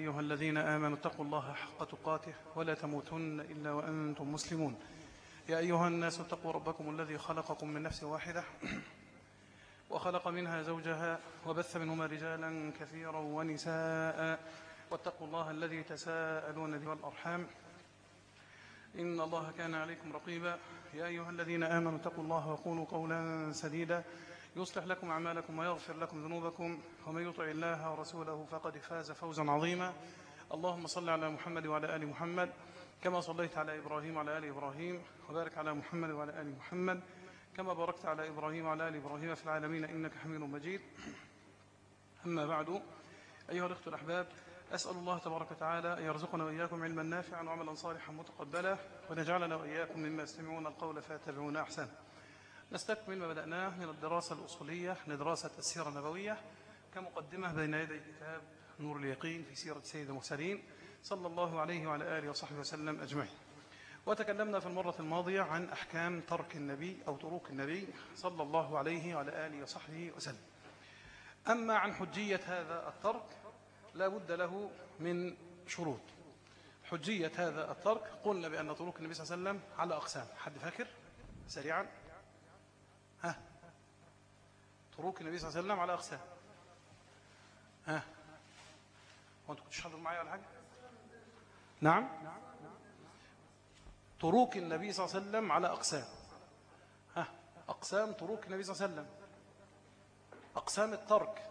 أيها الذين آمنوا اتقوا الله حق تقاته ولا تموتن إلا وأنتم مسلمون يا أيها الناس اتقوا ربكم الذي خلقكم من نفس واحدة وخلق منها زوجها وبث منهما رجالا كثيرا ونساء واتقوا الله الذي تساءلون به والأرحام إن الله كان عليكم رقيبا يا أيها الذين آمنوا اتقوا الله وقولوا قولا سديدا يصلح لكم أعمالكم ويغفر لكم ذنوبكم ومن يطع الله ورسوله فقد فاز فوزا عظيما اللهم صل على محمد وعلى آل محمد كما صليت على إبراهيم وعلى آل إبراهيم وبارك على محمد وعلى آل محمد كما باركت على إبراهيم وعلى آل إبراهيم في العالمين إنك حميد مجيد أما بعد أيها الأخوة الأحباب أسأل الله تبارك وتعالى أن يرزقنا وإياكم علما نافعا وعملا صالحا متقبلا ونجعلنا وإياكم مما يستمعون القول فيتبعون أحسنه نستكمل ما بدأناه من الدراسة الأصولية لدراسة السيرة النبوية كمقدمة بين يدي كتاب نور اليقين في سيرة سيد المرسلين صلى الله عليه وعلى آله وصحبه وسلم أجمعين وتكلمنا في المرة الماضية عن أحكام ترك النبي أو تروك النبي صلى الله عليه وعلى آله وصحبه وسلم أما عن حجية هذا الترك لا بد له من شروط حجية هذا الترك قلنا بأن تروك النبي صلى الله عليه وسلم على أقسام حد فاكر سريعا ها تروك النبي صلى الله عليه وسلم على أقسام ها وانتوا كنتش حاضر معايا ولا حاجة نعم تروك النبي صلى الله عليه وسلم على أقسام ها أقسام تروك النبي صلى الله عليه وسلم أقسام الترك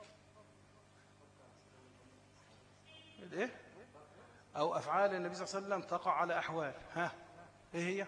الايه أو أفعال النبي صلى الله عليه وسلم تقع على أحوال ها إيه هي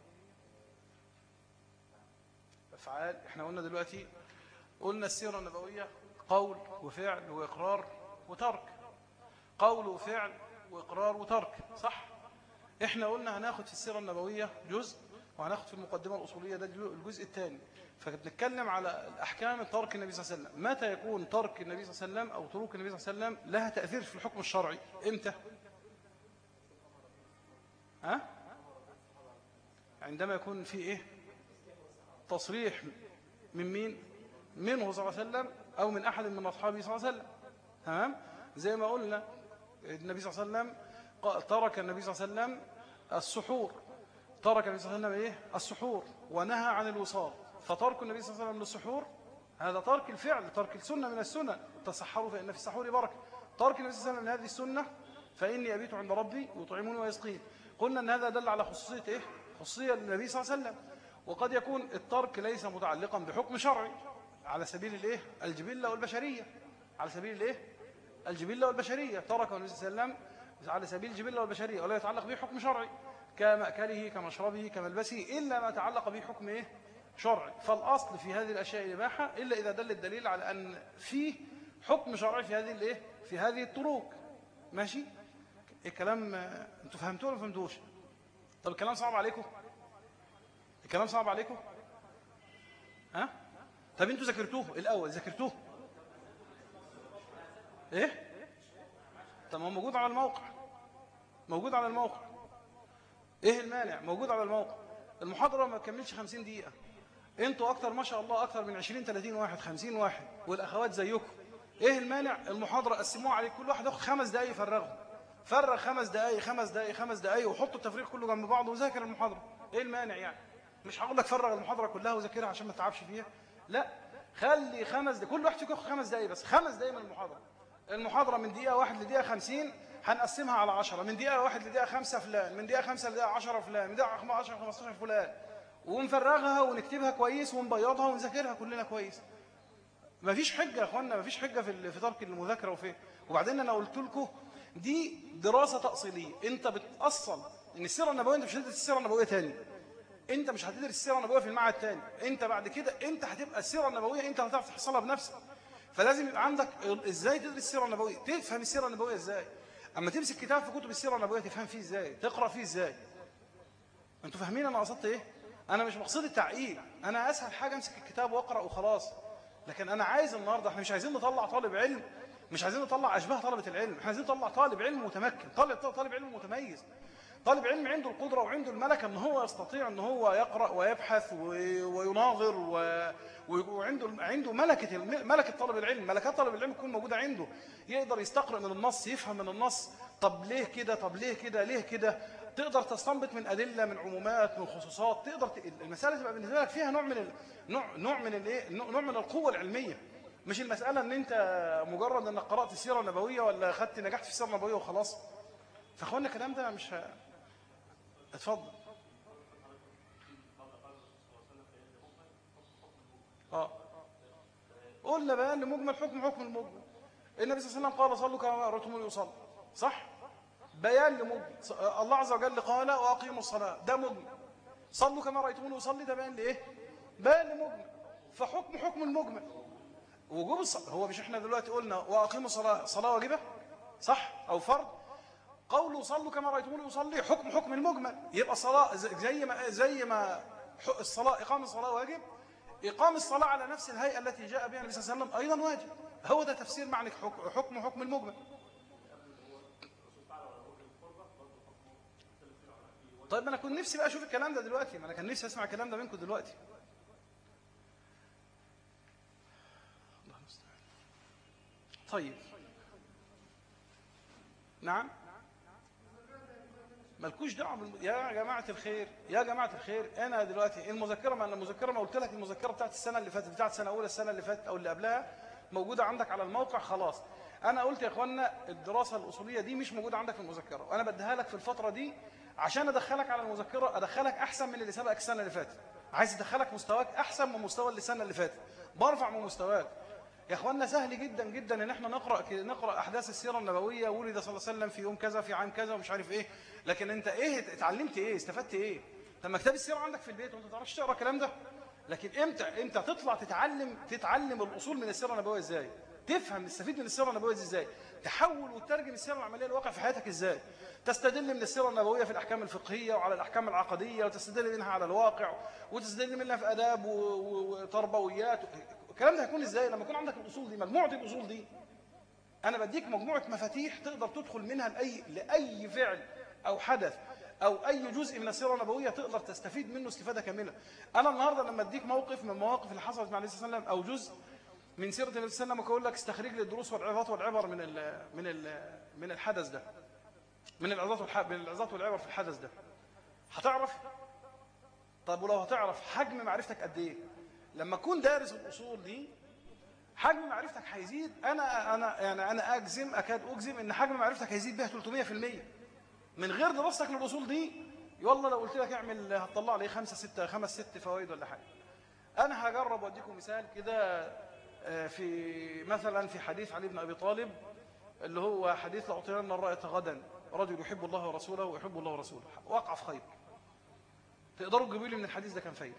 أفعال إحنا قلنا دلوقتي قلنا السيرة النبوية قول وفعل وإقرار وترك قول وفعل وإقرار وترك صح إحنا قلنا هناخد في السيرة النبوية جزء وهناخد في المقدمة الأصولية ده الجزء الثاني فبنتكلم على الأحكام ترك النبي صلى الله عليه وسلم متى يكون ترك النبي صلى الله عليه وسلم أو تروك النبي صلى الله عليه وسلم لها تأثير في الحكم الشرعي إمتى ها عندما يكون في إيه تصريح من مين منه صلى الله عليه وسلم أو من أحد من أصحابه صلى الله عليه وسلم تمام زي ما قلنا النبي صلى الله عليه وسلم ترك النبي صلى الله عليه وسلم السحور ترك النبي صلى الله عليه وسلم إيه السحور ونهى عن الوصال فترك النبي صلى الله عليه وسلم للسحور هذا ترك الفعل ترك السنة من السنة تصحروا فإن في السحور بركة ترك النبي صلى الله عليه وسلم من هذه السنة فإني أبيت عند ربي يطعموني ويسقين قلنا أن هذا دل على خصوصية إيه؟ خصوصية للنبي صلى الله عليه وسلم وقد يكون الترك ليس متعلقا بحكم شرعي على سبيل الإيه؟ الجبلة والبشرية على سبيل الإيه؟ الجبلة والبشرية ترك النبي صلى الله عليه وسلم على سبيل الجبلة والبشرية ولا يتعلق به حكم شرعي كمأكله كمشربه كملبسه إلا ما تعلق به حكم إيه؟ شرعي فالأصل في هذه الأشياء الإباحة إلا إذا دل الدليل على أن فيه حكم شرعي في هذه الإيه؟ في هذه الطرق ماشي الكلام انتوا فهمتوه ولا فهمتوش طب الكلام صعب عليكم الكلام صعب عليكم ها طب انتوا ذاكرتوه الاول ذاكرتوه ايه طب هو موجود على الموقع موجود على الموقع ايه المانع موجود على الموقع المحاضرة ما كملش 50 دقيقة انتوا اكتر ما شاء الله اكتر من 20 30 واحد 50 واحد والاخوات زيكم ايه المانع المحاضرة قسموها عليك كل واحد ياخد خمس دقايق يفرغهم فرغ خمس دقايق خمس دقايق خمس دقايق وحطوا التفريغ كله جنب بعض وذاكر المحاضرة ايه المانع يعني مش هقول لك فرغ المحاضرة كلها وذاكرها عشان ما تتعبش فيها لا خلي خمس دقايق كل واحد فيكم ياخد خمس دقايق بس خمس دقايق من المحاضرة المحاضرة من دقيقة واحد لدقيقة خمسين هنقسمها على عشرة من دقيقة واحد لدقيقة خمسة فلان من دقيقة خمسة لدقيقة عشرة فلان من دقيقة عشرة خمستاشر فلان ونفرغها ونكتبها كويس ونبيضها ونذاكرها كلنا كويس مفيش حجة يا اخوانا مفيش حجة في في ترك المذاكرة وفي وبعدين انا قلت لكم دي دراسة تأصيلية انت بتأصل ان السيرة النبوية انت مش هتدرس السيرة النبوية تاني انت مش هتدرس السيرة النبوية في المعهد تاني انت بعد كده انت هتبقى السيرة النبوية انت هتعرف تحصلها بنفسك فلازم يبقى عندك ازاي تدرس السيرة النبوية تفهم السيرة النبوية ازاي اما تمسك كتاب في كتب السيرة النبوية تفهم فيه ازاي تقرأ فيه ازاي انتوا فاهمين انا قصدت ايه انا مش مقصود التعقيد انا اسهل حاجة امسك الكتاب واقرأ وخلاص لكن انا عايز النهارده احنا مش عايزين نطلع طالب علم مش عايزين نطلع اشباه طلبة العلم احنا عايزين نطلع طالب علم متمكن طالب طالب علم متميز طالب علم عنده القدرة وعنده الملكة ان هو يستطيع ان هو يقرأ ويبحث ويناظر و... وعنده عنده ملكة ملكة طلب العلم ملكات طلب العلم تكون موجودة عنده يقدر يستقرأ من النص يفهم من النص طب ليه كده طب ليه كده ليه كده تقدر تستنبط من أدلة من عمومات من خصوصات تقدر ت... المسألة تبقى بالنسبة لك فيها نوع من ال... نوع نوع من الايه نوع من القوة العلمية مش المسألة ان انت مجرد انك قرأت السيرة النبوية ولا خدت نجحت في السيرة النبوية وخلاص فاخوانا الكلام ده مش ه... اتفضل اه قلنا بقى ان مجمل حكم حكم المجمل النبي صلى الله عليه وسلم قال صلوا كما رأيتموني يصلي صح بيان لمجمل الله عز وجل قال واقيموا الصلاه ده مجمل صلوا كما رايتموني اصلي ده بيان لايه بيان لمجمل فحكم حكم المجمل وجوب الصلاه هو مش احنا دلوقتي قلنا واقيموا الصلاه صلاه واجبه صح او فرض قوله صلوا كما رايتموني اصلي حكم حكم المجمل يبقى الصلاه زي ما زي ما الصلاه اقام الصلاه واجب اقام الصلاه على نفس الهيئه التي جاء بها النبي صلى الله عليه وسلم ايضا واجب هو ده تفسير معنى حكم حكم المجمل طيب ما انا كنت نفسي بقى اشوف الكلام ده دلوقتي ما انا كان نفسي اسمع الكلام ده منكم دلوقتي الله المستعان طيب نعم مالكوش دعوه بال... يا جماعه الخير يا جماعه الخير انا دلوقتي المذكره ما انا المذكره ما قلت لك المذكره بتاعت السنه اللي فاتت بتاعت سنه اولى السنه اللي فاتت او اللي قبلها موجوده عندك على الموقع خلاص انا قلت يا اخوانا الدراسه الاصوليه دي مش موجوده عندك في المذكره وانا بديها لك في الفتره دي عشان ادخلك على المذكره ادخلك احسن من اللي سبقك السنه اللي فاتت عايز ادخلك مستواك احسن من مستوى اللي السنه اللي فاتت برفع من مستواك يا اخوانا سهل جدا جدا ان احنا نقرا نقرا احداث السيره النبويه ولد صلى الله عليه وسلم في يوم كذا في عام كذا ومش عارف ايه لكن انت ايه اتعلمت ايه استفدت ايه طب ما كتاب السيره عندك في البيت وانت ما تعرفش تقرا الكلام ده لكن امتى امتى تطلع تتعلم تتعلم الاصول من السيره النبويه ازاي تفهم تستفيد من السيره النبويه ازاي تحول وتترجم السيره العمليه لواقع في حياتك ازاي تستدل من السيره النبويه في الاحكام الفقهيه وعلى الاحكام العقديه وتستدل منها على الواقع وتستدل منها في اداب وتربويات الكلام ده هيكون ازاي لما يكون عندك الاصول دي مجموعه الاصول دي انا بديك مجموعه مفاتيح تقدر تدخل منها لاي لاي فعل او حدث او اي جزء من السيره النبويه تقدر تستفيد منه استفاده كامله انا النهارده لما اديك موقف من المواقف اللي حصلت مع النبي صلى الله عليه وسلم او جزء من سيره النبي صلى الله عليه وسلم وأقول لك استخرج لي الدروس والعظات والعبر من ال من ال من الحدث ده من العظات من العظات والعبر في الحدث ده هتعرف طب ولو هتعرف حجم معرفتك قد ايه لما تكون دارس الاصول دي حجم معرفتك هيزيد انا انا يعني انا اجزم اكاد اجزم ان حجم معرفتك هيزيد بها 300% من غير دراستك للاصول دي والله لو قلت لك اعمل هتطلع لي خمسة ستة خمس ست فوائد ولا حاجه انا هجرب واديكم مثال كده آه، في مثلا في حديث علي بن ابي طالب اللي هو حديث لاعطينا الرايه غدا رجل يحب الله ورسوله ويحب الله ورسوله وقع في خير تقدروا تجيبوا لي من الحديث ده كان فايده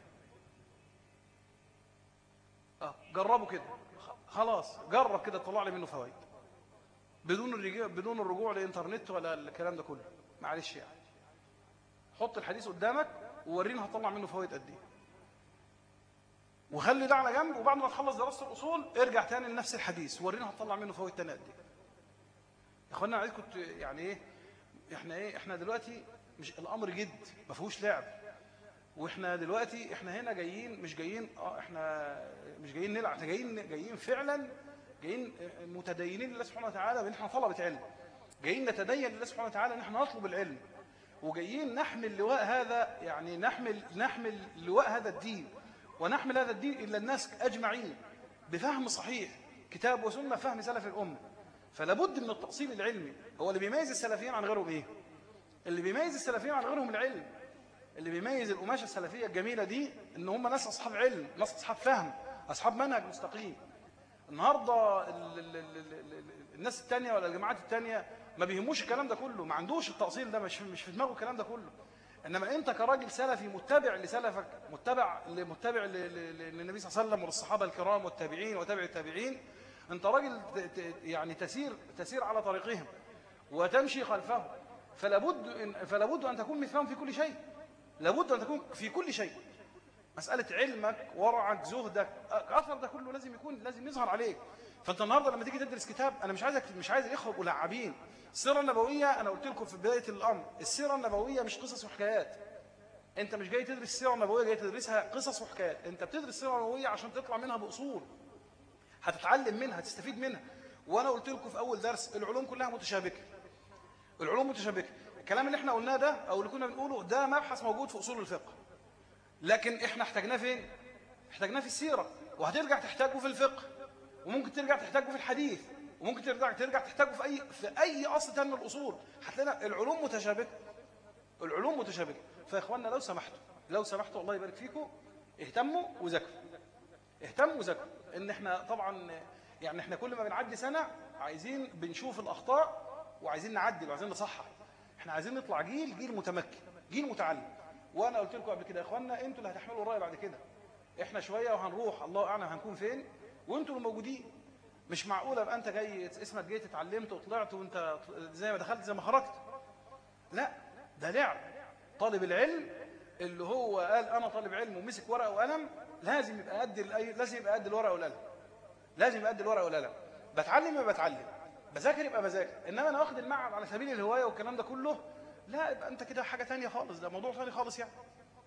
اه جربوا كده خلاص جرب كده تطلع لي منه فوائد بدون الرجوع بدون الرجوع للانترنت ولا الكلام ده كله معلش يعني حط الحديث قدامك وورينا هتطلع منه فوائد قد ايه وخلي ده على جنب وبعد ما تخلص دراسه الاصول ارجع تاني لنفس الحديث ورينا هتطلع منه فوائد تاني قد ايه يا اخوانا عايزكم يعني ايه احنا ايه احنا دلوقتي مش الامر جد ما فيهوش لعب واحنا دلوقتي احنا هنا جايين مش جايين اه احنا مش جايين نلعب احنا جايين جايين فعلا جايين متدينين لله سبحانه وتعالى بان احنا طلبه علم جايين نتدين لله سبحانه وتعالى ان احنا نطلب العلم وجايين نحمل لواء هذا يعني نحمل نحمل لواء هذا الدين ونحمل هذا الدين الى الناس اجمعين بفهم صحيح كتاب وسنه فهم سلف الامه فلا بد من التأصيل العلمي هو اللي بيميز السلفيين عن غيرهم ايه اللي بيميز السلفيين عن غيرهم العلم اللي بيميز القماشة السلفية الجميلة دي ان هم ناس اصحاب علم ناس اصحاب فهم اصحاب منهج مستقيم النهاردة الناس التانية ولا الجماعات التانية ما بيهموش الكلام ده كله ما عندوش التأصيل ده مش مش في دماغه الكلام ده كله انما انت كراجل سلفي متبع لسلفك متبع متبع للنبي صلى الله عليه وسلم وللصحابه الكرام والتابعين وتابع التابعين أنت راجل يعني تسير تسير على طريقهم وتمشي خلفهم فلا بد إن فلا بد أن تكون مثلهم في كل شيء لابد أن تكون في كل شيء مسألة علمك ورعك زهدك أثر ده كله لازم يكون لازم يظهر عليك فأنت النهاردة لما تيجي تدرس كتاب أنا مش عايزك مش عايز الإخوة يبقوا لعابين السيرة النبوية أنا قلت لكم في بداية الأمر السيرة النبوية مش قصص وحكايات أنت مش جاي تدرس السيرة النبوية جاي تدرسها قصص وحكايات أنت بتدرس السيرة النبوية عشان تطلع منها بأصول هتتعلم منها هتستفيد منها وانا قلت لكم في اول درس العلوم كلها متشابكه العلوم متشابكه الكلام اللي احنا قلناه ده او اللي كنا بنقوله ده مبحث موجود في اصول الفقه لكن احنا احتاجناه فين احتاجناه في السيره وهترجع تحتاجه في الفقه وممكن ترجع تحتاجه في الحديث وممكن ترجع ترجع تحتاجه في اي في اي اصل ثاني من الاصول هتلاقي العلوم متشابكه العلوم متشابكه فيا اخواننا لو سمحتوا لو سمحتوا الله يبارك فيكم اهتموا وذاكروا اهتموا وذاكروا ان احنا طبعا يعني احنا كل ما بنعدي سنه عايزين بنشوف الاخطاء وعايزين نعدل وعايزين نصحح احنا عايزين نطلع جيل جيل متمكن جيل متعلم وانا قلت لكم قبل كده يا اخوانا انتوا اللي هتحملوا الرايه بعد كده احنا شويه وهنروح الله اعلم هنكون فين وانتوا اللي موجودين مش معقوله ابقى انت جاي اسمك جيت اتعلمت وطلعت وانت زي ما دخلت زي ما خرجت لا ده لعب طالب العلم اللي هو قال انا طالب علم ومسك ورقه وقلم لازم يبقى قد لازم يبقى قد الورقه والقلم لازم يبقى قد الورقه والقلم بتعلم يبقى بتعلم بذاكر يبقى بذاكر انما انا واخد المعهد على سبيل الهوايه والكلام ده كله لا يبقى انت كده حاجه ثانيه خالص ده موضوع ثاني خالص يعني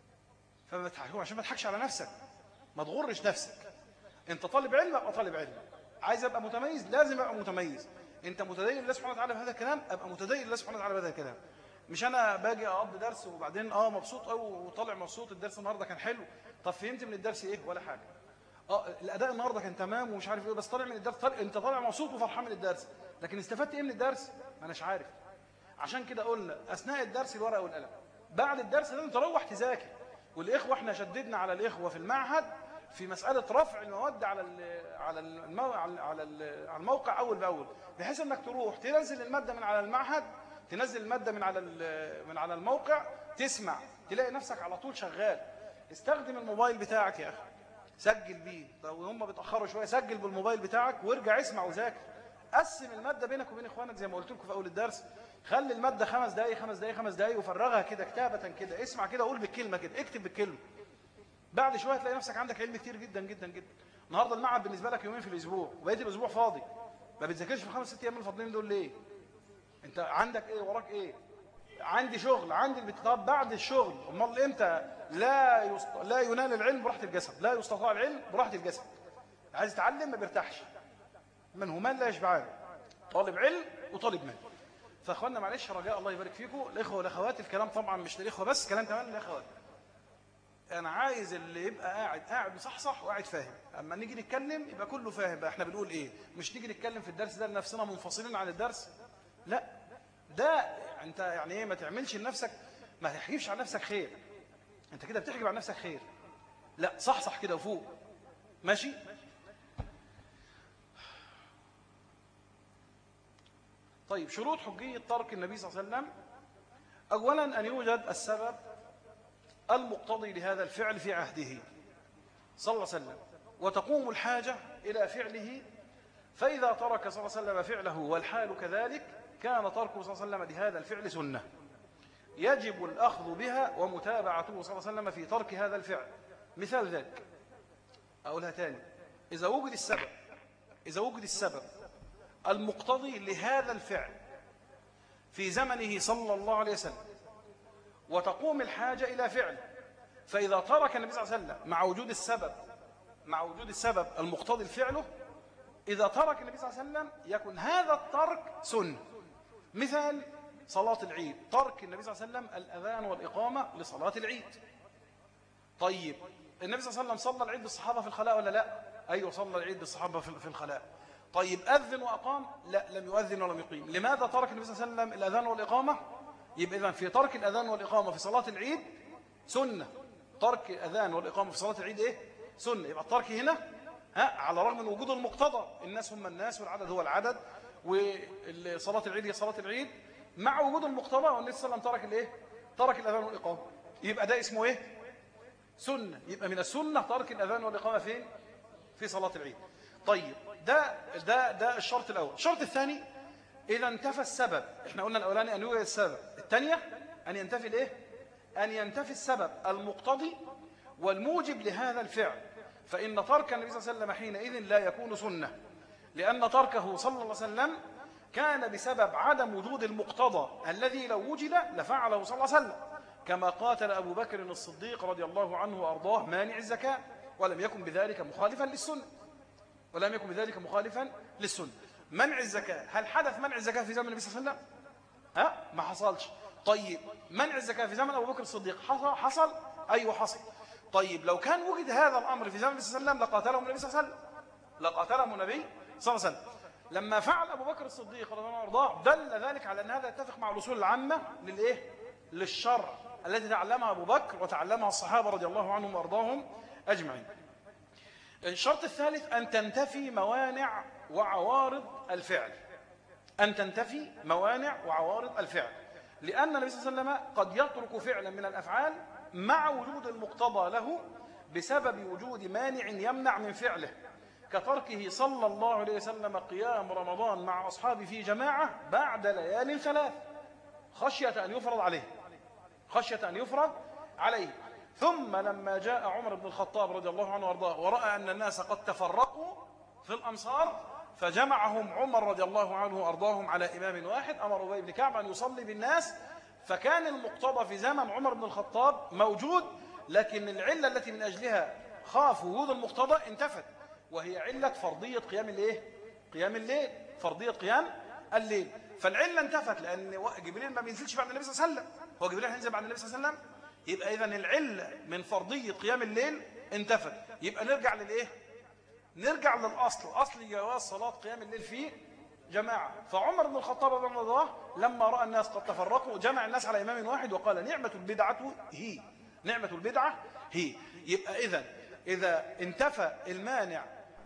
فما عشان ما تضحكش على نفسك ما تغرش نفسك انت طالب علم ابقى طالب علم عايز ابقى متميز لازم ابقى متميز انت متدين لله سبحانه وتعالى بهذا الكلام ابقى متدين لله سبحانه وتعالى بهذا الكلام مش انا باجي اقضي درس وبعدين اه مبسوط قوي وطالع مبسوط الدرس النهارده كان حلو طب فهمت من الدرس ايه ولا حاجه اه الاداء النهارده كان تمام ومش عارف ايه بس طالع من الدرس طالع انت طالع مبسوط وفرحان من الدرس لكن استفدت ايه من الدرس ما اناش عارف عشان كده قلنا اثناء الدرس الورقه والقلم بعد الدرس لازم تروح تذاكر والاخوه احنا شددنا على الاخوه في المعهد في مساله رفع المواد على على المو... على الموقع اول باول بحيث انك تروح تنزل الماده من على المعهد تنزل الماده من على من على الموقع تسمع تلاقي نفسك على طول شغال استخدم الموبايل بتاعك يا اخي سجل بيه لو هم بيتاخروا شويه سجل بالموبايل بتاعك وارجع اسمع وذاكر قسم الماده بينك وبين اخوانك زي ما قلت لكم في اول الدرس خلي الماده خمس دقائق خمس دقائق خمس دقائق وفرغها كده كتابه كده اسمع كده وقول بالكلمه كده اكتب بالكلمه بعد شويه تلاقي نفسك عندك علم كتير جدا جدا جدا النهارده المعهد بالنسبه لك يومين في الاسبوع وبقيت الاسبوع فاضي ما بتذاكرش في الخمس ست ايام الفاضلين دول ليه انت عندك ايه وراك ايه عندي شغل عندي البتطاب بعد الشغل امال امتى لا يست... لا ينال العلم براحه الجسد لا يستطاع العلم براحه الجسد عايز يتعلم ما بيرتاحش من هما لا يشبعان طالب علم وطالب مال فاخوانا معلش رجاء الله يبارك فيكم الاخوه والاخوات الكلام طبعا مش للاخوه بس كلام كمان للاخوات انا عايز اللي يبقى قاعد قاعد مصحصح وقاعد فاهم اما نيجي نتكلم يبقى كله فاهم بقى احنا بنقول ايه مش نيجي نتكلم في الدرس ده لنفسنا منفصلين عن الدرس لا ده انت يعني ايه ما تعملش لنفسك ما تحجبش عن نفسك خير انت كده بتحجب عن نفسك خير لا صح صح كده وفوق ماشي طيب شروط حجية ترك النبي صلى الله عليه وسلم أولا أن يوجد السبب المقتضي لهذا الفعل في عهده صلى الله عليه وسلم وتقوم الحاجة إلى فعله فإذا ترك صلى الله عليه وسلم فعله والحال كذلك كان تركه صلى الله عليه وسلم لهذا الفعل سنة يجب الأخذ بها ومتابعته صلى الله عليه وسلم في ترك هذا الفعل مثال ذلك أقولها تاني إذا وجد السبب إذا وجد السبب المقتضي لهذا الفعل في زمنه صلى الله عليه وسلم وتقوم الحاجة إلى فعل فإذا ترك النبي صلى الله عليه وسلم مع وجود السبب مع وجود السبب المقتضي لفعله إذا ترك النبي صلى الله عليه وسلم يكون هذا الترك سنة مثال صلاة العيد ترك النبي صلى الله عليه وسلم الأذان والإقامة لصلاة العيد طيب النبي صلى الله عليه وسلم صلى العيد بالصحابة في الخلاء ولا لا أيوة صلى العيد بالصحابة في الخلاء طيب أذن وأقام لا لم يؤذن ولم يقيم لماذا ترك النبي صلى الله عليه وسلم الأذان والإقامة يبقى إذن في ترك الأذان والإقامة في صلاة العيد سنة ترك الأذان والإقامة في صلاة العيد إيه سنة يبقى الترك هنا ها على الرغم من وجود المقتضى الناس هم الناس والعدد هو العدد وصلاة العيد هي صلاة العيد مع وجود المقتضى والنبي صلى الله عليه وسلم ترك الايه ترك الاذان والاقامه يبقى ده اسمه ايه سنه يبقى من السنه ترك الاذان والاقامه فين في صلاه العيد طيب ده ده ده الشرط الاول الشرط الثاني اذا انتفى السبب احنا قلنا الاولاني ان يوجد السبب الثانيه ان ينتفي الايه ان ينتفي السبب المقتضي والموجب لهذا الفعل فان ترك النبي صلى الله عليه وسلم حينئذ لا يكون سنه لان تركه صلى الله عليه وسلم كان بسبب عدم وجود المقتضى الذي لو وجد لفعله صلى الله عليه وسلم كما قاتل أبو بكر الصديق رضي الله عنه وأرضاه مانع الزكاة ولم يكن بذلك مخالفا للسنة ولم يكن بذلك مخالفا للسنة منع الزكاة هل حدث منع الزكاة في زمن النبي صلى الله عليه وسلم ها ما حصلش طيب منع الزكاة في زمن أبو بكر الصديق حصل حصل أيوه حصل طيب لو كان وجد هذا الأمر في زمن النبي صلى الله عليه وسلم لقاتلهم النبي صلى الله عليه وسلم لقاتلهم النبي صلى الله عليه وسلم لما فعل أبو بكر الصديق رضي الله عنه وارضاه دل ذلك على أن هذا يتفق مع الأصول العامة للإيه؟ للشرع التي تعلمها أبو بكر وتعلمها الصحابة رضي الله عنهم وارضاهم أجمعين الشرط الثالث أن تنتفي موانع وعوارض الفعل أن تنتفي موانع وعوارض الفعل لأن النبي صلى الله عليه وسلم قد يترك فعلا من الأفعال مع وجود المقتضى له بسبب وجود مانع يمنع من فعله كتركه صلى الله عليه وسلم قيام رمضان مع أصحابه في جماعة بعد ليال ثلاث خشية أن يفرض عليه خشية أن يفرض عليه ثم لما جاء عمر بن الخطاب رضي الله عنه وارضاه ورأى أن الناس قد تفرقوا في الأمصار فجمعهم عمر رضي الله عنه وأرضاهم على إمام واحد أمر أبي بن كعب أن يصلي بالناس فكان المقتضى في زمن عمر بن الخطاب موجود لكن العلة التي من أجلها خاف وجود المقتضى انتفت وهي علة فرضية قيام الايه قيام الليل فرضية قيام الليل فالعلة انتفت لأن جبريل ما بينزلش بعد النبي صلى الله عليه وسلم هو جبريل هينزل بعد النبي صلى الله عليه وسلم يبقى إذا العلة من فرضية قيام الليل انتفت يبقى نرجع للإيه نرجع للأصل أصل جواز صلاة قيام الليل فيه جماعة فعمر بن الخطاب رضي الله عنه لما رأى الناس قد تفرقوا جمع الناس على إمام واحد وقال نعمة البدعة هي نعمة البدعة هي يبقى إذا إذا انتفى المانع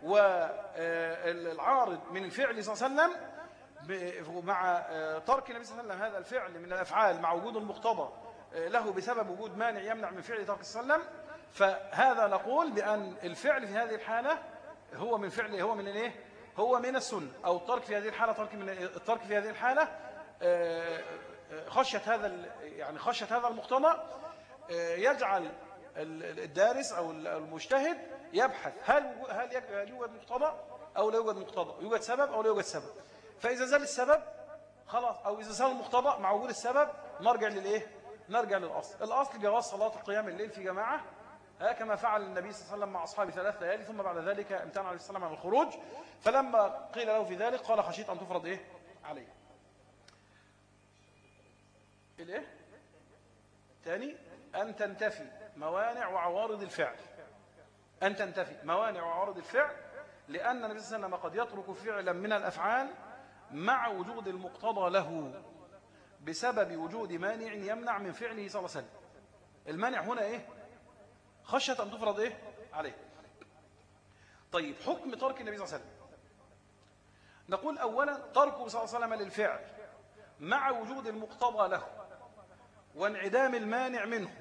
والعارض من الفعل صلى الله عليه وسلم مع ترك النبي صلى الله عليه وسلم هذا الفعل من الأفعال مع وجود المقتضى له بسبب وجود مانع يمنع من فعل ترك صلى الله عليه وسلم فهذا نقول بأن الفعل في هذه الحالة هو من فعل هو من الايه هو من السنة أو الترك في هذه الحالة ترك من الترك في هذه الحالة خشية هذا يعني خشية هذا المقتضى يجعل الدارس أو المجتهد يبحث هل هل يوجد مقتضى أو لا يوجد مقتضى يوجد سبب أو لا يوجد سبب فإذا زال السبب خلاص أو إذا زال المقتضى مع وجود السبب نرجع للإيه نرجع للأصل الأصل جواز صلاة قيام الليل في جماعة كما فعل النبي صلى الله عليه وسلم مع أصحابه ثلاث ليالي ثم بعد ذلك امتنع عليه السلام عن الخروج فلما قيل له في ذلك قال خشيت أن تفرض إيه عليه الإيه ثاني أن تنتفي موانع وعوارض الفعل أن تنتفي موانع وعوارض الفعل لأن النبي صلى الله عليه وسلم قد يترك فعلا من الأفعال مع وجود المقتضى له بسبب وجود مانع يمنع من فعله صلى الله عليه وسلم المانع هنا إيه خشية أن تفرض إيه عليه طيب حكم ترك النبي صلى الله عليه وسلم نقول أولا تركه صلى الله عليه وسلم للفعل مع وجود المقتضى له وانعدام المانع منه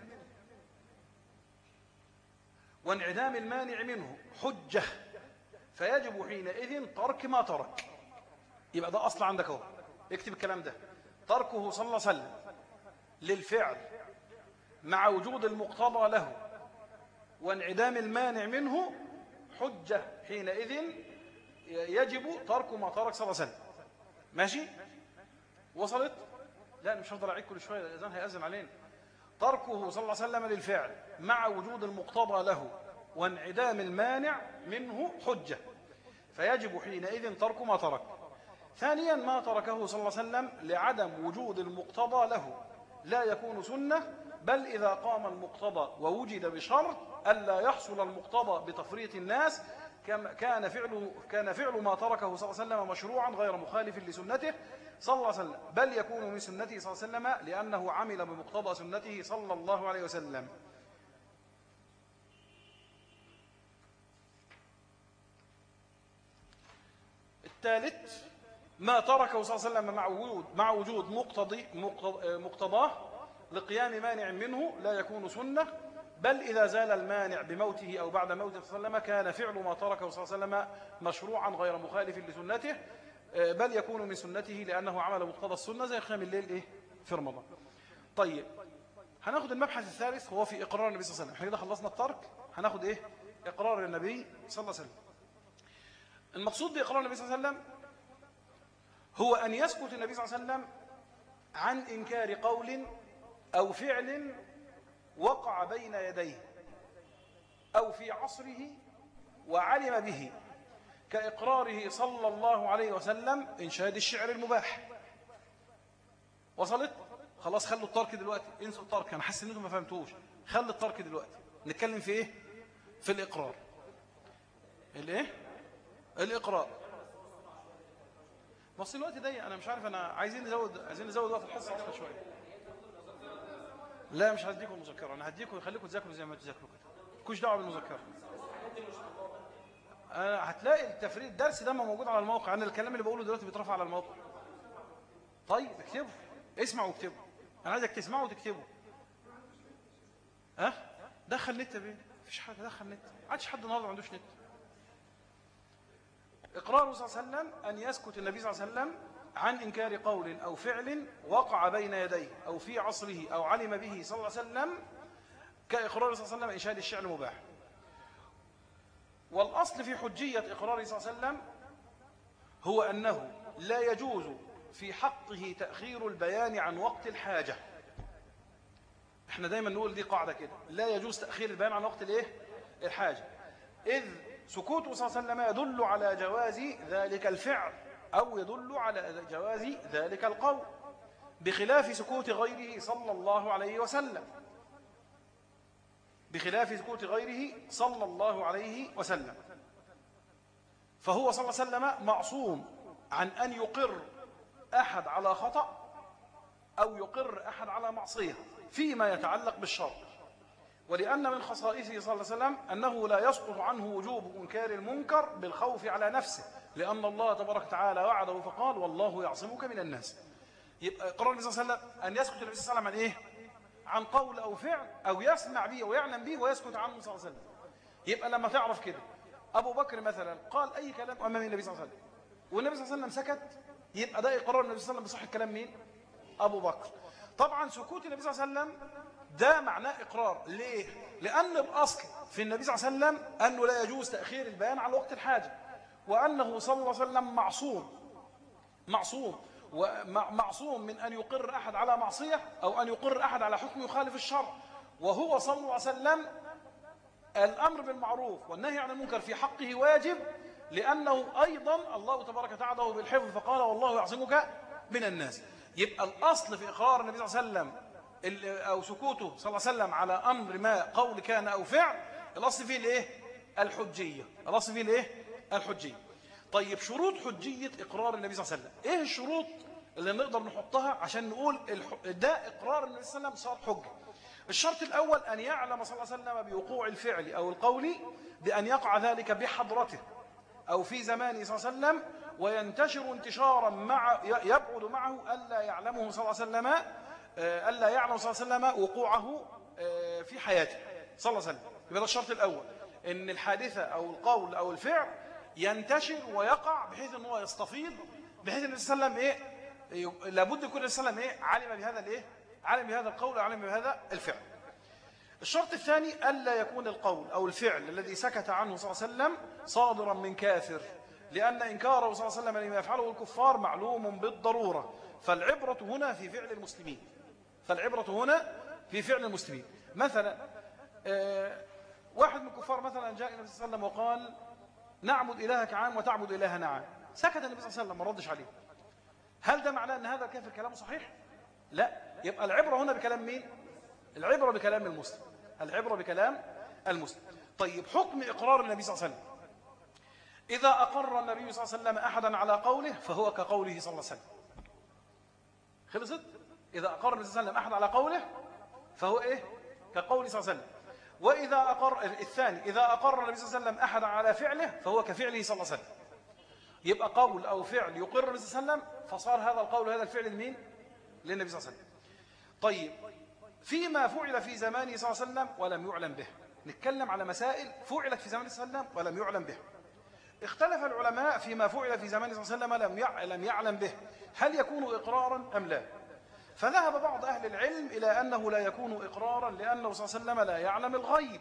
وانعدام المانع منه حجة فيجب حينئذ ترك ما ترك يبقى ده أصل عندك اهو اكتب الكلام ده تركه صلى الله عليه وسلم للفعل مع وجود المقتضى له وانعدام المانع منه حجة حينئذ يجب ترك ما ترك صلى الله عليه وسلم ماشي وصلت لا مش هفضل اعيد كل شويه الاذان هيأذن علينا تركه صلى الله عليه وسلم للفعل مع وجود المقتضى له وانعدام المانع منه حجة فيجب حينئذ ترك ما ترك ثانيا ما تركه صلى الله عليه وسلم لعدم وجود المقتضى له لا يكون سنة بل إذا قام المقتضى ووجد بشرط ألا يحصل المقتضى بتفريط الناس كان فعله كان فعل ما تركه صلى الله عليه وسلم مشروعا غير مخالف لسنته صلى الله عليه وسلم بل يكون من سنته صلى الله عليه وسلم لأنه عمل بمقتضى سنته صلى الله عليه وسلم الثالث ما تركه صلى الله عليه وسلم مع وجود مع وجود مقتضي مقتضاه لقيام مانع منه لا يكون سنة بل إذا زال المانع بموته أو بعد موته صلى الله عليه وسلم كان فعل ما تركه صلى الله عليه وسلم مشروعا غير مخالف لسنته بل يكون من سنته لأنه عمل مقتضى السنة زي قيام الليل إيه في رمضان طيب هناخد المبحث الثالث هو في إقرار النبي صلى الله عليه وسلم احنا كده خلصنا الترك هناخد إيه إقرار النبي صلى الله عليه وسلم المقصود بإقرار النبي صلى الله عليه وسلم هو أن يسكت النبي صلى الله عليه وسلم عن إنكار قول أو فعل وقع بين يديه أو في عصره وعلم به كإقراره صلى الله عليه وسلم إنشاد الشعر المباح وصلت خلاص خلوا الترك دلوقتي انسوا الترك أنا حاسس إن انتم ما فهمتوش خلوا الترك دلوقتي نتكلم في إيه في الإقرار الإيه الإقرار بص الوقت ضيق أنا مش عارف أنا عايزين نزود عايزين نزود وقت الحصة أكثر شوية لا مش هديكم المذكرة أنا هديكم خليكم تذاكروا زي ما تذاكروا كده كوش دعوة بالمذكرة أنا هتلاقي التفريد الدرس ده موجود على الموقع أنا الكلام اللي بقوله دلوقتي بيترفع على الموقع طيب اكتبه اسمع واكتبه أنا عايزك تسمعه وتكتبه ها أه؟ دخل نت بيه مفيش حاجة دخل نت عادش حد النهارده ما عندوش نت إقراره صلى الله عليه وسلم أن يسكت النبي صلى الله عليه وسلم عن إنكار قول أو فعل وقع بين يديه أو في عصره أو علم به صلى الله عليه وسلم كإقرار صلى الله عليه وسلم إنشاد الشعر مباح والأصل في حجية إقراره صلى الله عليه وسلم هو أنه لا يجوز في حقه تأخير البيان عن وقت الحاجة احنا دايما نقول دي قاعدة كده لا يجوز تأخير البيان عن وقت الايه الحاجة إذ سكوته صلى الله عليه وسلم يدل على جواز ذلك الفعل أو يدل على جواز ذلك القول بخلاف سكوت غيره صلى الله عليه وسلم بخلاف سكوت غيره صلى الله عليه وسلم فهو صلى الله عليه وسلم معصوم عن أن يقر أحد على خطأ أو يقر أحد على معصية فيما يتعلق بالشر ولأن من خصائصه صلى الله عليه وسلم أنه لا يسقط عنه وجوب إنكار المنكر بالخوف على نفسه لأن الله تبارك وتعالى وعده فقال والله يعصمك من الناس يبقى قرار النبي صلى الله عليه وسلم أن يسكت النبي صلى الله عليه وسلم عن إيه؟ عن قول أو فعل أو يسمع به ويعلم به ويسكت عنه صلى الله عليه وسلم يبقى لما تعرف كده أبو بكر مثلا قال أي كلام أمام النبي صلى الله عليه وسلم والنبي صلى الله عليه وسلم سكت يبقى ده إقرار النبي صلى الله عليه وسلم بصح الكلام مين؟ أبو بكر طبعا سكوت النبي صلى الله عليه وسلم ده معناه إقرار ليه؟ لأن الأصل في النبي صلى الله عليه وسلم أنه لا يجوز تأخير البيان على وقت الحاجة وأنه صلى الله عليه وسلم معصوم معصوم ومعصوم من أن يقر أحد على معصية أو أن يقر أحد على حكم يخالف الشرع وهو صلى الله عليه وسلم الأمر بالمعروف والنهي عن المنكر في حقه واجب لأنه أيضا الله تبارك وتعالى بالحفظ فقال والله يعصمك من الناس يبقى الأصل في إقرار النبي صلى الله عليه وسلم أو سكوته صلى الله عليه وسلم على أمر ما قول كان أو فعل الأصل فيه الإيه؟ الحجية الأصل فيه الإيه؟ الحجية طيب شروط حجية إقرار النبي صلى الله عليه وسلم إيه الشروط اللي نقدر نحطها عشان نقول ده إقرار النبي صلى الله عليه وسلم صار حجة الشرط الأول أن يعلم صلى الله عليه وسلم بوقوع الفعل أو القول بأن يقع ذلك بحضرته أو في زمانه صلى الله عليه وسلم وينتشر انتشارا مع يبعد معه ألا يعلمه صلى الله عليه وسلم آه، ألا يعلم صلى الله عليه وسلم وقوعه آه، في حياته صلى الله عليه وسلم يبقى ده الشرط الأول إن الحادثة أو القول أو الفعل ينتشر ويقع بحيث أنه يستفيض بحيث النبي صلى الله عليه وسلم إيه لابد يكون النبي صلى الله عليه وسلم إيه علم بهذا الإيه علم بهذا القول علم بهذا الفعل الشرط الثاني ألا يكون القول أو الفعل الذي سكت عنه صلى الله عليه وسلم صادرا من كافر لأن إنكاره صلى الله عليه وسلم لما يفعله الكفار معلوم بالضرورة فالعبرة هنا في فعل المسلمين فالعبرة هنا في فعل المسلمين مثلا آه، واحد من الكفار مثلا جاء النبي صلى الله عليه وسلم وقال نعبد إلهك عام وتعبد إلهنا عام سكت النبي صلى الله عليه وسلم ما ردش عليه هل ده معناه أن هذا كافر كلامه صحيح؟ لا يبقى العبرة هنا بكلام مين؟ العبرة بكلام المسلم العبرة بكلام المسلم طيب حكم إقرار النبي صلى الله عليه وسلم إذا أقر النبي صلى الله عليه وسلم أحدا على قوله فهو كقوله صلى الله عليه وسلم خلصت؟ إذا أقر النبي صلى الله عليه وسلم أحد على قوله فهو إيه؟ كقوله صلى الله عليه وسلم وإذا أقر الثاني إذا أقر النبي صلى الله عليه وسلم أحد على فعله فهو كفعله صلى الله عليه وسلم يبقى قول أو فعل يقر النبي صلى الله عليه وسلم فصار هذا القول هذا الفعل لمين؟ للنبي صلى الله عليه وسلم طيب فيما فعل في زمانه صلى الله عليه وسلم ولم يعلم به نتكلم على مسائل فعلت في زمانه صلى الله عليه وسلم ولم يعلم به اختلف العلماء فيما فعل في زمانه صلى الله عليه وسلم لم يعلم به هل يكون إقرارا أم لا فذهب بعض أهل العلم إلى أنه لا يكون إقرارا لأنه صلى الله عليه وسلم لا يعلم الغيب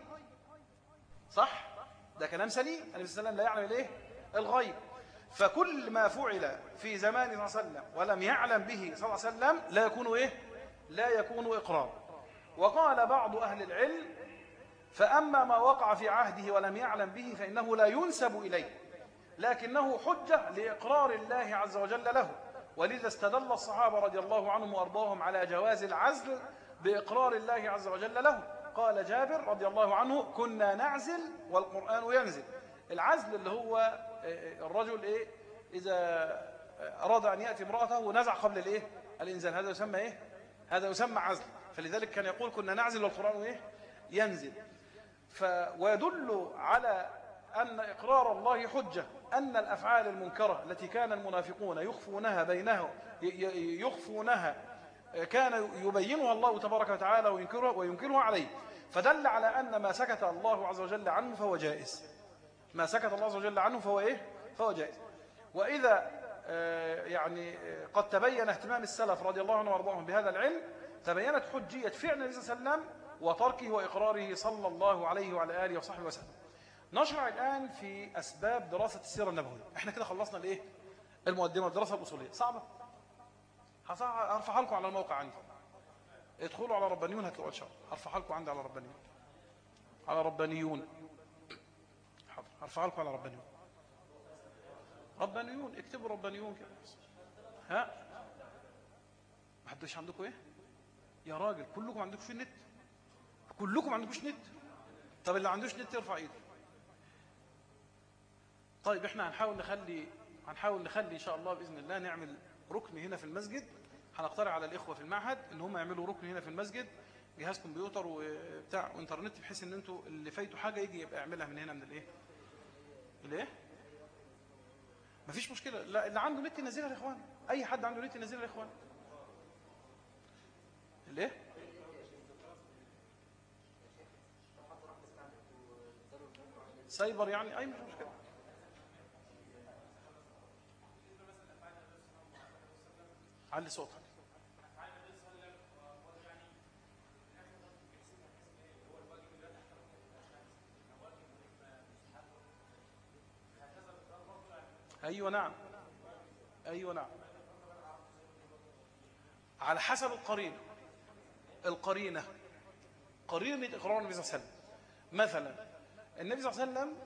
صح؟ ده كلام سليم النبي صلى الله عليه وسلم لا يعلم الايه؟ الغيب فكل ما فعل في زمان صلى الله عليه وسلم ولم يعلم به صلى الله عليه وسلم لا يكون إيه؟ لا يكون إقرار وقال بعض أهل العلم فأما ما وقع في عهده ولم يعلم به فإنه لا ينسب إليه لكنه حجة لإقرار الله عز وجل له ولذا استدل الصحابة رضي الله عنهم وأرضاهم على جواز العزل بإقرار الله عز وجل له قال جابر رضي الله عنه كنا نعزل والقرآن ينزل العزل اللي هو آه، آه، الرجل إيه إذا أراد أن يأتي امرأته نزع قبل الإيه الإنزال هذا يسمى إيه هذا يسمى عزل فلذلك كان يقول كنا نعزل والقرآن إيه ينزل ف ويدل على أن إقرار الله حجة أن الأفعال المنكرة التي كان المنافقون يخفونها بينه يخفونها كان يبينها الله تبارك وتعالى وينكرها, وينكرها عليه فدل على أن ما سكت الله عز وجل عنه فهو جائز ما سكت الله عز وجل عنه فهو إيه؟ فهو جائز وإذا آه، يعني آه، قد تبين اهتمام السلف رضي الله عنهم وارضاهم بهذا العلم تبينت حجية فعل النبي صلى الله عليه وسلم وتركه وإقراره صلى الله عليه وعلى آله وصحبه وسلم نشرع الآن في أسباب دراسة السيرة النبوية احنا كده خلصنا الإيه؟ المقدمة الدراسة الأصولية صعبة هرفعها لكم على الموقع عندي ادخلوا على ربانيون هتلاقوا ان شاء الله هرفعها لكم عندي على ربانيون على ربانيون حاضر هرفعها لكم على ربانيون ربانيون اكتبوا ربانيون كده ها ما حدش عندكم ايه يا راجل كلكم عندكم في النت كلكم عندكوش نت طب اللي عندوش نت يرفع ايده طيب احنا هنحاول نخلي هنحاول نخلي ان شاء الله باذن الله نعمل ركن هنا في المسجد هنقترح على الإخوة في المعهد إن هم يعملوا ركن هنا في المسجد جهاز كمبيوتر وبتاع وانترنت بحيث ان انتوا اللي فايتوا حاجة يجي يبقى يعملها من هنا من الايه الايه مفيش مشكلة لا اللي عنده نت ينزلها يا اخوان اي حد عنده نت ينزلها يا اخوان الايه سايبر يعني اي مش مشكلة علي صوتك أيوة نعم أيوة نعم على حسب القرينة القرينة قرينة إقرار النبي صلى الله عليه وسلم مثلا النبي صلى الله عليه وسلم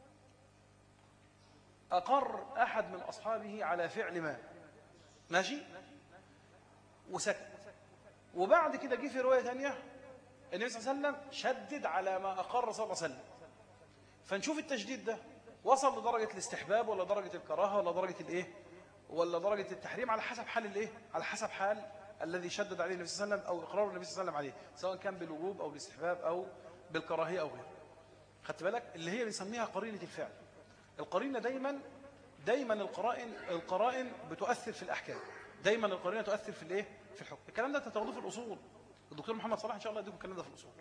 أقر أحد من أصحابه على فعل ما ماشي وسكت وبعد كده جه في رواية ثانية النبي صلى الله عليه وسلم شدد على ما أقر صلى الله عليه وسلم فنشوف التشديد ده وصل لدرجة الاستحباب ولا درجة الكراهة ولا درجة الايه ولا درجة التحريم على حسب حال الايه على حسب حال الذي شدد عليه النبي صلى الله عليه وسلم أو إقرار النبي صلى الله عليه وسلم عليه سواء كان بالوجوب أو بالاستحباب أو بالكراهية أو غيره خدت بالك اللي هي بنسميها قرينة الفعل القرينة دايما دايما القرائن القرائن بتؤثر في الأحكام دايما القرينة تؤثر في الايه في الحكم الكلام ده تتوضوه في الأصول الدكتور محمد صلاح إن شاء الله يديكم الكلام ده في الأصول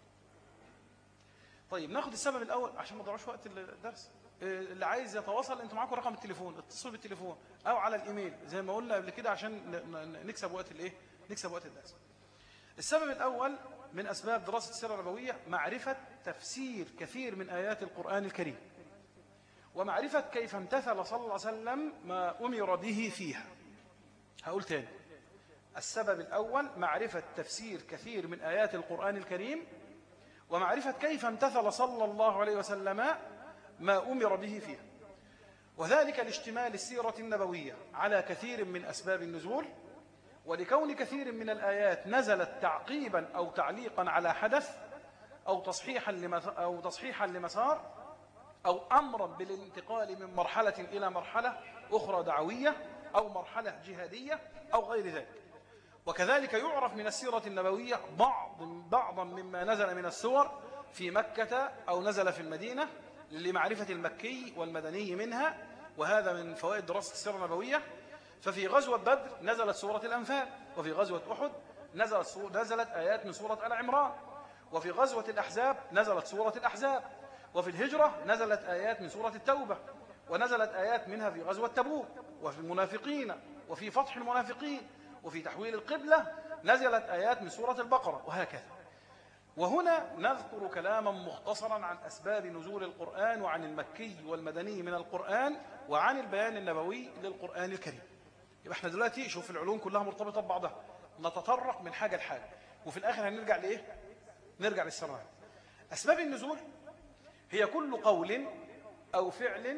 طيب ناخد السبب الأول عشان ما نضيعوش وقت الدرس آه، اللي عايز يتواصل انتوا معاكم رقم التليفون اتصلوا بالتليفون او على الايميل زي ما قلنا قبل كده عشان نكسب وقت الايه نكسب وقت الدرس السبب الاول من اسباب دراسه السيره النبويه معرفه تفسير كثير من ايات القران الكريم ومعرفه كيف امتثل صلى الله عليه وسلم ما امر به فيها هقول تاني السبب الأول معرفة تفسير كثير من آيات القرآن الكريم ومعرفة كيف امتثل صلى الله عليه وسلم ما أمر به فيها وذلك لاشتمال السيرة النبوية على كثير من أسباب النزول ولكون كثير من الآيات نزلت تعقيبا أو تعليقا على حدث أو تصحيحا أو تصحيحا لمسار أو أمرا بالانتقال من مرحلة إلى مرحلة أخرى دعوية أو مرحلة جهادية أو غير ذلك وكذلك يعرف من السيرة النبوية بعض بعضا مما نزل من السور في مكة أو نزل في المدينة لمعرفة المكي والمدني منها وهذا من فوائد دراسة السيرة النبوية ففي غزوة بدر نزلت سورة الأنفال وفي غزوة أحد نزلت, نزلت آيات من سورة العمران وفي غزوة الأحزاب نزلت سورة الأحزاب وفي الهجرة نزلت آيات من سورة التوبة ونزلت آيات منها في غزوة تبوك وفي المنافقين وفي فتح المنافقين وفي تحويل القبلة نزلت آيات من سورة البقرة وهكذا وهنا نذكر كلاما مختصرا عن أسباب نزول القرآن وعن المكي والمدني من القرآن وعن البيان النبوي للقرآن الكريم يبقى احنا دلوقتي شوف العلوم كلها مرتبطة ببعضها نتطرق من حاجة لحاجة وفي الآخر هنرجع لإيه؟ نرجع للسماء أسباب النزول هي كل قول أو فعل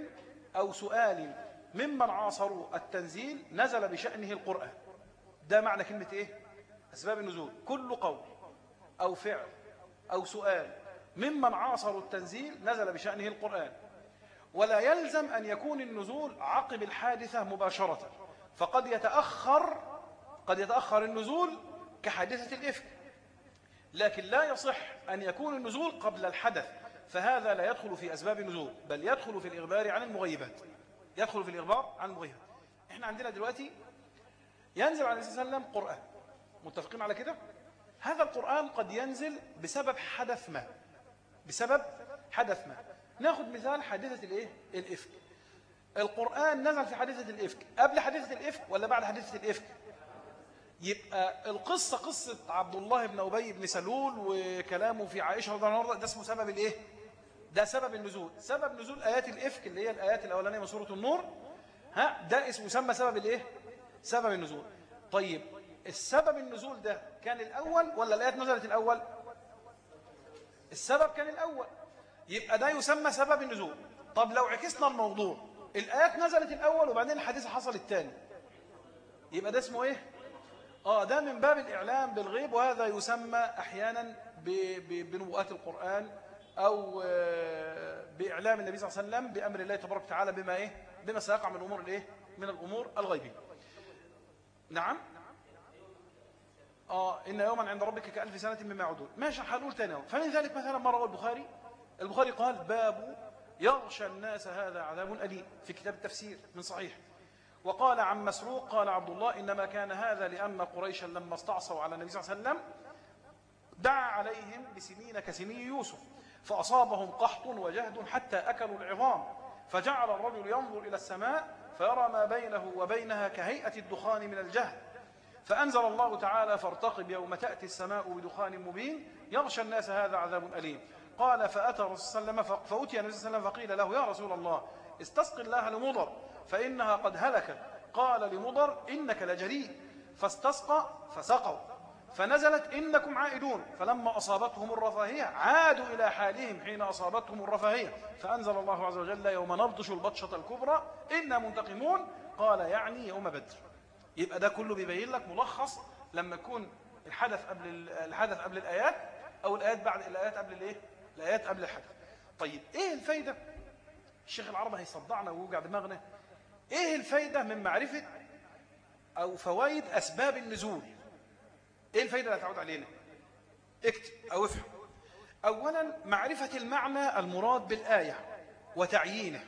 أو سؤال ممن عاصروا التنزيل نزل بشأنه القرآن ده معنى كلمة إيه؟ أسباب النزول كل قول أو فعل أو سؤال ممن عاصروا التنزيل نزل بشأنه القرآن ولا يلزم أن يكون النزول عقب الحادثة مباشرة فقد يتأخر قد يتأخر النزول كحادثة الإفك لكن لا يصح أن يكون النزول قبل الحدث فهذا لا يدخل في أسباب النزول بل يدخل في الإخبار عن المغيبات يدخل في الإخبار عن المغيبات احنا عندنا دلوقتي ينزل عليه الصلاة والسلام قرآن متفقين على كده هذا القرآن قد ينزل بسبب حدث ما بسبب حدث ما ناخذ مثال حادثة الايه الإفك القرآن نزل في حادثة الإفك قبل حادثة الإفك ولا بعد حادثة الإفك يبقى القصة قصة عبد الله بن أبي بن سلول وكلامه في عائشة رضي الله عنها ده اسمه سبب الإيه ده سبب النزول سبب نزول آيات الإفك اللي هي الآيات الأولانية من سورة النور ها ده اسمه يسمى سبب الإيه سبب النزول طيب السبب النزول ده كان الأول ولا الآيات نزلت الأول السبب كان الأول يبقى ده يسمى سبب النزول طب لو عكسنا الموضوع الآيات نزلت الأول وبعدين الحديثة حصل الثاني يبقى ده اسمه إيه آه ده من باب الإعلام بالغيب وهذا يسمى أحيانا بنبوءات القرآن أو آه، بإعلام النبي صلى الله عليه وسلم بأمر الله تبارك وتعالى بما إيه بما سيقع من الأمور الإيه من الأمور الغيبية نعم آه إن يوما عند ربك كألف سنة مما يعدون ماشي هنقول تاني فمن ذلك مثلا ما روى البخاري البخاري قال باب يغشى الناس هذا عذاب أليم في كتاب التفسير من صحيح وقال عن مسروق قال عبد الله إنما كان هذا لأن قريشا لما استعصوا على النبي صلى الله عليه وسلم دعا عليهم بسنين كسني يوسف فأصابهم قحط وجهد حتى أكلوا العظام فجعل الرجل ينظر إلى السماء فيرى ما بينه وبينها كهيئة الدخان من الجهد فأنزل الله تعالى فارتقب يوم تأتي السماء بدخان مبين يغشى الناس هذا عذاب أليم قال فأتى الرسول صلى الله عليه وسلم فأتي النبي صلى الله عليه وسلم فقيل له يا رسول الله استسق الله لمضر فإنها قد هلكت قال لمضر إنك لجريء فاستسقى فسقوا فنزلت إنكم عائدون فلما أصابتهم الرفاهية عادوا إلى حالهم حين أصابتهم الرفاهية فأنزل الله عز وجل يوم نبطش البطشة الكبرى إنا منتقمون قال يعني يوم بدر يبقى ده كله بيبين لك ملخص لما يكون الحدث قبل الحدث قبل الآيات أو الآيات بعد الآيات قبل الإيه الآيات قبل الحدث طيب إيه الفايدة الشيخ العرب هيصدعنا ويوجع دماغنا إيه الفايدة من معرفة أو فوائد أسباب النزول إيه الفايدة اللي هتعود علينا اكتب أو افهم أولا معرفة المعنى المراد بالآية وتعيينه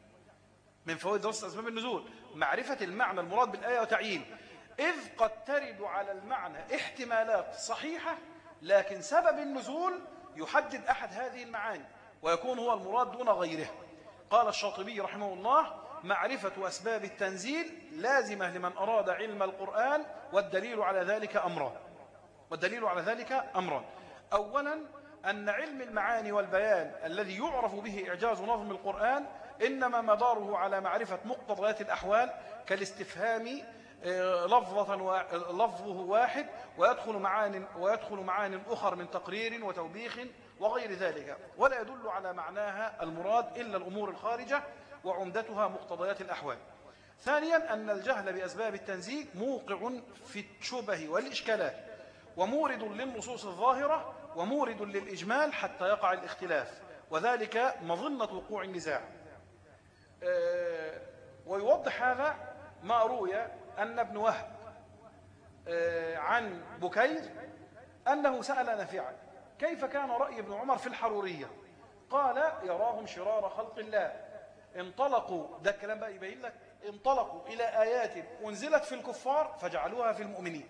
من فوائد دراسة أسباب النزول معرفة المعنى المراد بالآية وتعيينه إذ قد ترد على المعنى احتمالات صحيحة لكن سبب النزول يحدد أحد هذه المعاني ويكون هو المراد دون غيره قال الشاطبي رحمه الله معرفة أسباب التنزيل لازمة لمن أراد علم القرآن والدليل على ذلك أمران والدليل على ذلك أمران أولا أن علم المعاني والبيان الذي يعرف به إعجاز نظم القرآن إنما مداره على معرفة مقتضيات الأحوال كالاستفهام آه، لفظة لفظه واحد ويدخل معان ويدخل معان أخر من تقرير وتوبيخ وغير ذلك ولا يدل على معناها المراد إلا الأمور الخارجة وعمدتها مقتضيات الأحوال ثانيا أن الجهل بأسباب التنزيل موقع في الشبه والإشكالات ومورد للنصوص الظاهرة ومورد للإجمال حتى يقع الاختلاف وذلك مظنة وقوع النزاع آه، ويوضح هذا ما روي أن ابن وهب آه، عن بكير أنه سأل نافعا كيف كان رأي ابن عمر في الحرورية قال يراهم شرار خلق الله انطلقوا ده الكلام بقى يبين لك انطلقوا إلى آيات أنزلت في الكفار فجعلوها في المؤمنين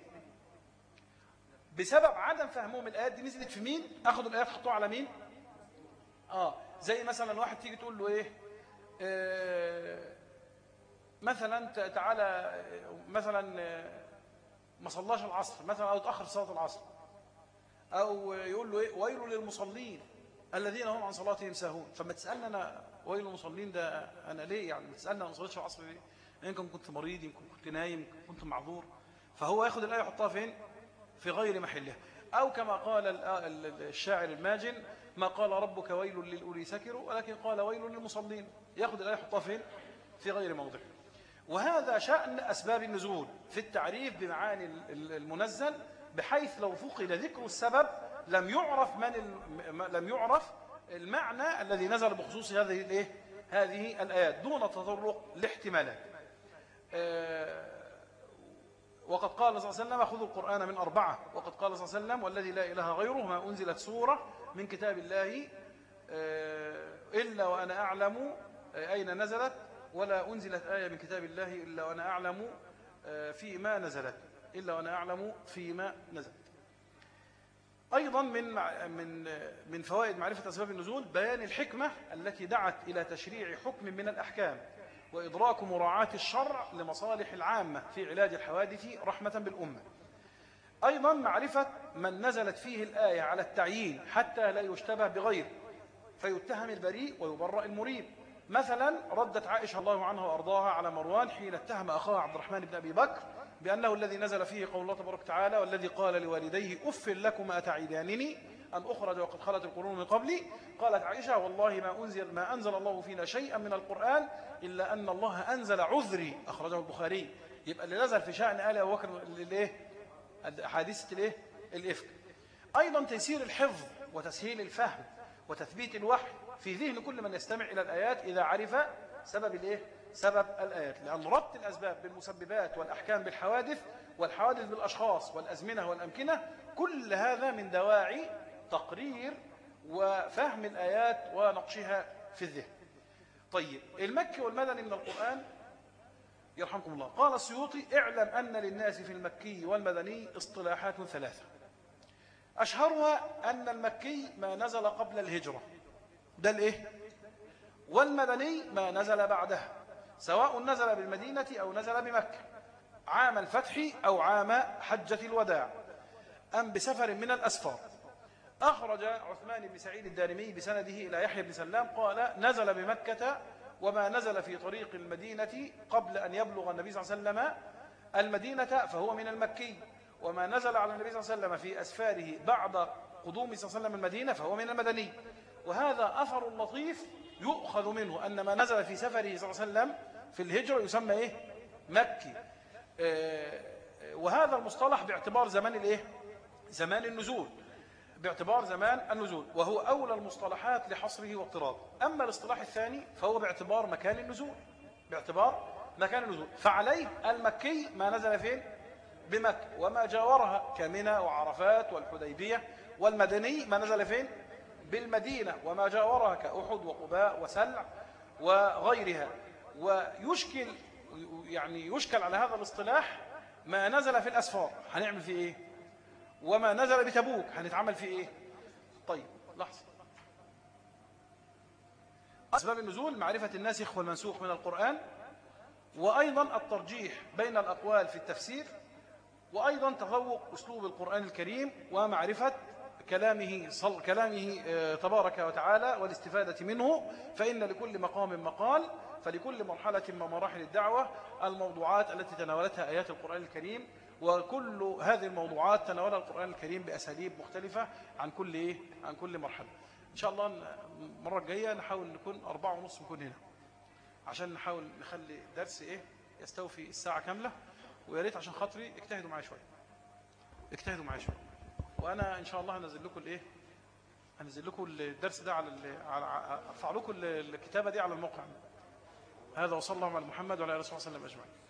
بسبب عدم فهمهم الآيات دي نزلت في مين أخذوا الآيات حطوها على مين آه زي مثلا واحد تيجي تقول له إيه آه مثلا تعالى مثلا آه، ما صلاش العصر مثلا أو تأخر صلاة العصر أو يقول له إيه ويل للمصلين الذين هم عن صلاتهم ساهون فما تسألنا أنا ويل المصلين ده أنا ليه يعني ما تسألنا ما صليتش العصر ليه يمكن كنت مريض يمكن كنت نايم يمكن كنت معذور فهو ياخد الآية يحطها فين في غير محلها أو كما قال الشاعر الماجن ما قال ربك ويل للأولي سكروا ولكن قال ويل للمصلين ياخد الآية يحطها فين في غير موضعه وهذا شأن أسباب النزول في التعريف بمعاني المنزل بحيث لو فقد ذكر السبب لم يعرف من لم يعرف المعنى الذي نزل بخصوص هذه الايه هذه الآيات دون تطرق لاحتمالات آه، وقد قال صلى الله عليه وسلم خذوا القرآن من أربعة وقد قال صلى الله عليه وسلم والذي لا إله غيره ما أنزلت سورة من كتاب الله آه، إلا وأنا أعلم آه، أين نزلت ولا أنزلت آية من كتاب الله إلا وأنا أعلم فيما نزلت إلا وأنا أعلم فيما نزلت أيضا من من من فوائد معرفة أسباب النزول بيان الحكمة التي دعت إلى تشريع حكم من الأحكام وإدراك مراعاة الشرع لمصالح العامة في علاج الحوادث رحمة بالأمة أيضا معرفة من نزلت فيه الآية على التعيين حتى لا يشتبه بغيره فيتهم البريء ويبرأ المريب مثلا ردت عائشة الله عنها وأرضاها على مروان حين اتهم أخاه عبد الرحمن بن أبي بكر بأنه الذي نزل فيه قول الله تبارك وتعالى والذي قال لوالديه أف لكما أتعيدانني أن أخرج وقد خلت القرون من قبلي قالت عائشة والله ما أنزل, ما أنزل الله فينا شيئا من القرآن إلا أن الله أنزل عذري أخرجه البخاري يبقى اللي نزل في شأن آل أبو بكر الإيه حادثة الإيه الإفك أيضا تيسير الحفظ وتسهيل الفهم وتثبيت الوحي في ذهن كل من يستمع إلى الآيات إذا عرف سبب الإيه سبب الآيات لأن ربط الأسباب بالمسببات والأحكام بالحوادث والحوادث بالأشخاص والأزمنة والأمكنة كل هذا من دواعي تقرير وفهم الآيات ونقشها في الذهن طيب المكي والمدني من القرآن يرحمكم الله قال السيوطي اعلم أن للناس في المكي والمدني اصطلاحات ثلاثة أشهرها أن المكي ما نزل قبل الهجرة ده الإيه؟ والمدني ما نزل بعدها سواء نزل بالمدينة أو نزل بمكة عام الفتح أو عام حجة الوداع أم بسفر من الأسفار أخرج عثمان بن سعيد الدارمي بسنده إلى يحيى بن سلام قال نزل بمكة وما نزل في طريق المدينة قبل أن يبلغ النبي صلى الله عليه وسلم المدينة فهو من المكي وما نزل على النبي صلى الله عليه وسلم في أسفاره بعد قدوم صلى الله عليه وسلم المدينة فهو من المدني وهذا أثر لطيف يؤخذ منه أن ما نزل في سفره صلى الله عليه وسلم في الهجرة يسمى إيه؟ مكي آه، وهذا المصطلح باعتبار زمان الإيه؟ زمان النزول باعتبار زمان النزول وهو أولى المصطلحات لحصره واضطرابه أما الاصطلاح الثاني فهو باعتبار مكان النزول باعتبار مكان النزول فعليه المكي ما نزل فين بمكة وما جاورها كمنى وعرفات والحديبية والمدني ما نزل فين بالمدينة وما جاورها كأحد وقباء وسلع وغيرها ويشكل يعني يشكل على هذا الاصطلاح ما نزل في الأسفار هنعمل فيه إيه وما نزل بتبوك هنتعمل فيه إيه طيب لحظة أسباب النزول معرفة الناسخ والمنسوخ من القرآن وأيضا الترجيح بين الأقوال في التفسير وأيضا تفوق أسلوب القرآن الكريم ومعرفة كلامه صل كلامه آه، تبارك وتعالى والاستفادة منه فإن لكل مقام مقال فلكل مرحلة من مراحل الدعوة الموضوعات التي تناولتها آيات القرآن الكريم وكل هذه الموضوعات تناولها القرآن الكريم بأساليب مختلفة عن كل إيه؟ عن كل مرحلة إن شاء الله المرة الجاية نحاول نكون أربعة ونص نكون هنا عشان نحاول نخلي درس إيه يستوفي الساعة كاملة ويا ريت عشان خاطري اجتهدوا معايا شوية اجتهدوا معايا شوية وانا ان شاء الله هنزل لكم الايه هنزل لكم الدرس ده على ارفع لكم الكتابه دي على الموقع هذا وصلى الله على محمد وعلى اله وصحبه وسلم اجمعين